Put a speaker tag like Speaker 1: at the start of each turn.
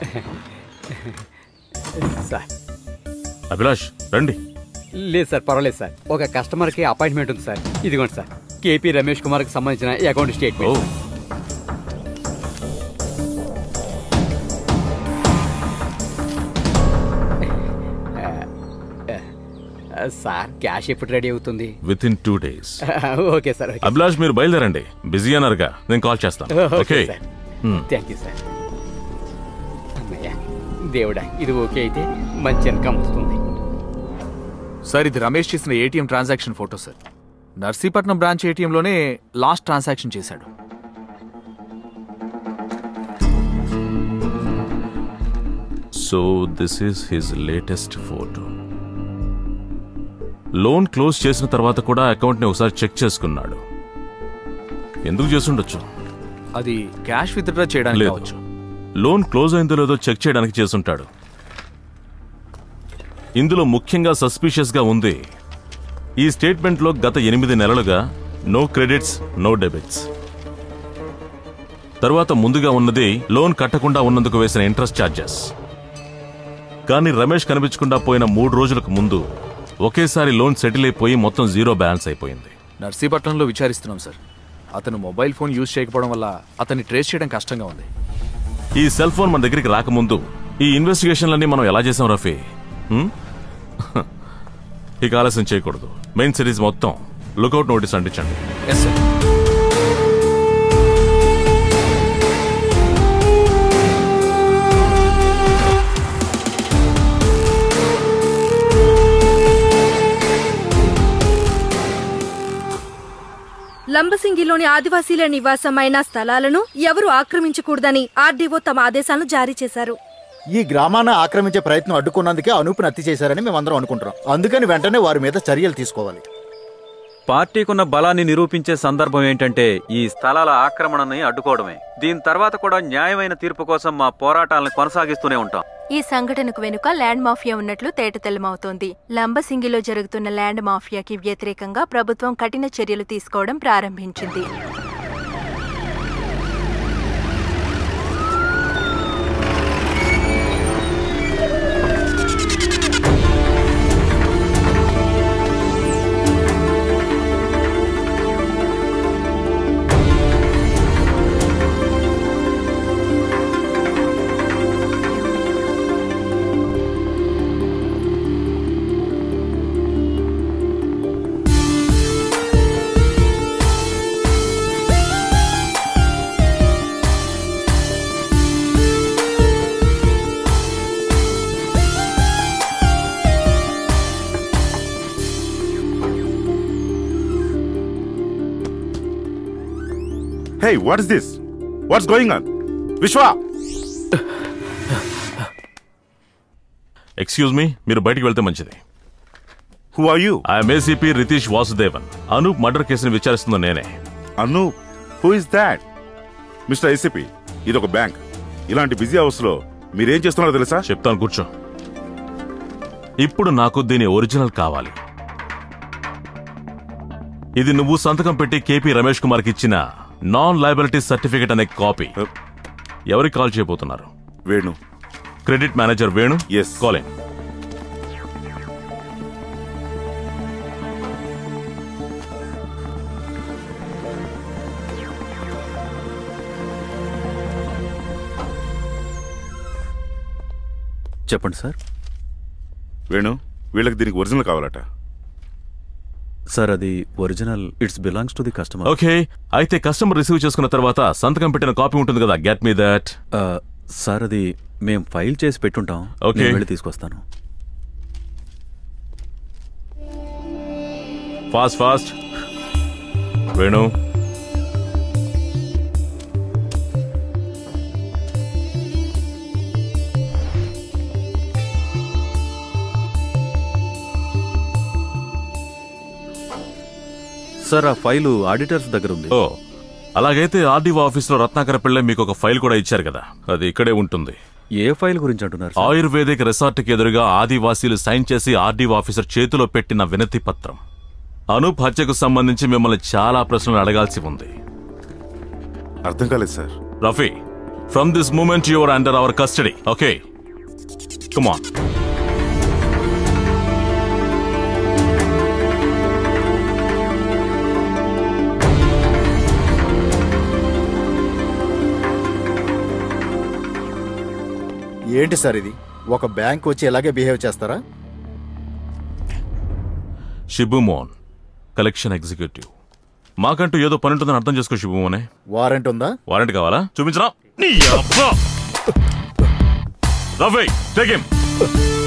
Speaker 1: Sir
Speaker 2: Abhilash రండి
Speaker 1: లేదు sir పర్వాలేదు సార్ ఒక కస్టమర్కి అపాయింట్మెంట్ ఉంది సార్ ఇదిగోండి సార్ కేపీ రమేష్ కుమార్కి సంబంధించిన ఈ అకౌంట్
Speaker 2: ఓ
Speaker 1: స్టేట్మెంట్ సార్ క్యాష్ ఎప్పుడు రెడీ అవుతుంది
Speaker 2: within two days
Speaker 1: okay sir okay
Speaker 2: Abhilash మీరు బయలుదేరండి బిజీ అన్నారుగా నేను కాల్ చేస్తాను okay
Speaker 1: sir thank you sir అమ్మయ్య దేవుడా ఇది ఓకే అయితే మంచి ఇన్కమ్ వస్తుంది
Speaker 3: సార్ ఇది రమేష్ చేసిన ATM transaction photo sir Narsipatnam branch ఏటీఎంలోనే లాస్ట్ ట్రాన్సాక్షన్ చేశాడు
Speaker 2: so this is his latest photo loan close చేసిన తర్వాత కూడా అకౌంట్ని ఒకసారి చెక్ చేసుకున్నాడు ఎందుకు చేసుండొచ్చు
Speaker 3: అది క్యాష్ విత్డ్రా చేయడానికి
Speaker 2: లేదు
Speaker 3: కావచ్చు
Speaker 2: లోన్ క్లోజ్ అయిందో లేదో చెక్ చేయడానికి చేసుంటాడు ఇందులో ముఖ్యంగా సస్పీషియస్ గా ఉంది ఈ స్టేట్మెంట్లో గత ఎనిమిది నెలలుగా నో క్రెడిట్స్ నో డెబిట్స్ తరువాత ముందుగా ఉన్నది లోన్ కట్టకుండా ఉన్నందుకు వేసిన ఇంట్రెస్ట్ ఛార్జెస్ కానీ రమేష్ కనిపించకుండా పోయిన మూడు రోజులకు ముందు ఒకేసారి లోన్ సెటిల్ అయిపోయి మొత్తం జీరో బ్యాలెన్స్ అయిపోయింది
Speaker 3: నర్సీపట్నంలో విచారిస్తున్నాం సార్ అతను మొబైల్ ఫోన్ యూజ్ చేయకపోవడం వల్ల అతన్ని ట్రేస్ చేయడం కష్టంగా ఉంది
Speaker 2: ఈ సెల్ ఫోన్ మన దగ్గరికి రాకముందు ఈ ఇన్వెస్టిగేషన్లన్నీ మనం ఎలా చేసాం రఫీ హ్మ్? ఇక ఆలస్యం చేయకూడదు మెయిన్ సిరీస్ మొత్తం లుకౌట్ నోటీస్ అంటించండి
Speaker 3: ఎస్ సార్
Speaker 4: లంబసింగిలోని ఆదివాసీల నివాసమైన స్థలాలను ఎవరు ఆక్రమించకూడదని ఆర్డీఓ తమ ఆదేశాలను జారీ చేశారు
Speaker 5: ఈ గ్రామాన్ని ఆక్రమించే ప్రయత్నం అడ్డుకున్నందుకే అనూపుని హత్య చేశారని మేమందరం అనుకుంటున్నాం అందుకని వెంటనే వారి మీద చర్యలు తీసుకోవాలి
Speaker 6: పార్టీకున్న బలాన్ని నిరూపించే సందర్భం ఏంటంటే ఈ స్థలాల ఆక్రమణని అడ్డుకోవడమే దీని తర్వాత కూడా న్యాయమైన తీర్పు కోసం మా పోరాటాలను కొనసాగిస్తూనే ఉంటాం
Speaker 7: ఈ సంఘటనకు వెనుక ల్యాండ్ మాఫియా ఉన్నట్లు తేటతెల్లమవుతోంది లంబసింగిలో జరుగుతున్న ల్యాండ్ మాఫియాకి వ్యతిరేకంగా ప్రభుత్వం కఠిన చర్యలు తీసుకోవడం ప్రారంభించింది
Speaker 8: Hey, what is this? What's going on? Vishwa!
Speaker 2: Excuse me మీరు బయటికి వెళ్తే మంచిది
Speaker 8: Who are you?
Speaker 2: I'm ACP Ritish Vasudevan Anoop murder కేసుని విచారిస్తున్న నేనే
Speaker 8: అను who is that mister ICP ఇది ఒక బ్యాంక్ ఇలాంటి బిజీ అవర్స్ లో మీరేం చేస్తున్నారో తెలుసా
Speaker 2: చెప్తాను కూర్చో ఇప్పుడు నాకు దీని ఒరిజినల్ కావాలి ఇది నువ్వు సంతకం పెట్టి కేపీ రమేష్ కుమార్కి ఇచ్చిన నాన్ లయబిలిటీ సర్టిఫికేట్ అనే కాపీ ఎవరికి కాల్ చేయబోతున్నారు
Speaker 8: Venu
Speaker 2: credit manager Venu
Speaker 8: yes
Speaker 2: calling
Speaker 6: చెప్పండి సార్
Speaker 8: వేణు వీళ్ళకి దీనికి ఒరిజినల్ కావాలట
Speaker 6: సార్ అది original it's belongs to the customer
Speaker 2: okay అయితే కస్టమర్ రిసీవ్ చేసుకున్న తర్వాత సంతకం పెట్టిన కాపీ ఉంటుంది కదా గెట్ మీ దట్
Speaker 6: సార్ అది మేము ఫైల్ చేసి పెట్టుంటాం
Speaker 2: Okay.
Speaker 6: నేను వెళ్ళి తీసుకొస్తాను
Speaker 2: ఫాస్ట్ ఫాస్ట్ వేణు
Speaker 6: సార్ ఆ ఫైలు ఆడిటర్స్ దగ్గర ఉంది
Speaker 2: ఓ అలాగైతే ఆర్డీఓ ఆఫీస్లో రత్నాకర పిళ్ళ మీకు ఒక ఫైల్ కూడా ఇచ్చారు కదా అది ఇక్కడే ఉంటుంది
Speaker 6: ఏ ఫైల్ గురించి అంటున్నారు సార్?
Speaker 2: ఆయుర్వేదిక్ రిసార్ట్కి ఎదురుగా ఆదివాసీలు సైన్ చేసి ఆర్డీఓ ఆఫీసర్ చేతిలో పెట్టిన వినతి పత్రం అనూప్ హత్యకు సంబంధించి మిమ్మల్ని చాలా ప్రశ్నలు అడగాల్సి ఉంది
Speaker 8: అర్థం కాలేదు sir
Speaker 2: Rafi from this moment your under our custody okay come on
Speaker 5: ఏంటి సార్ ఇది ఒక బ్యాంక్ వచ్చి ఇలాగే బిహేవ్ చేస్తారా
Speaker 2: షిబుమోన్ కలెక్షన్ ఎగ్జిక్యూటివ్ మాకంటూ ఏదో పని ఉంటుందని అర్థం చేసుకో శిబుమోనే
Speaker 5: వారెంట్ ఉందా
Speaker 2: వారెంట్ కావాలా చూపించరా నీ అబ్బా రవి టేక్ హిమ్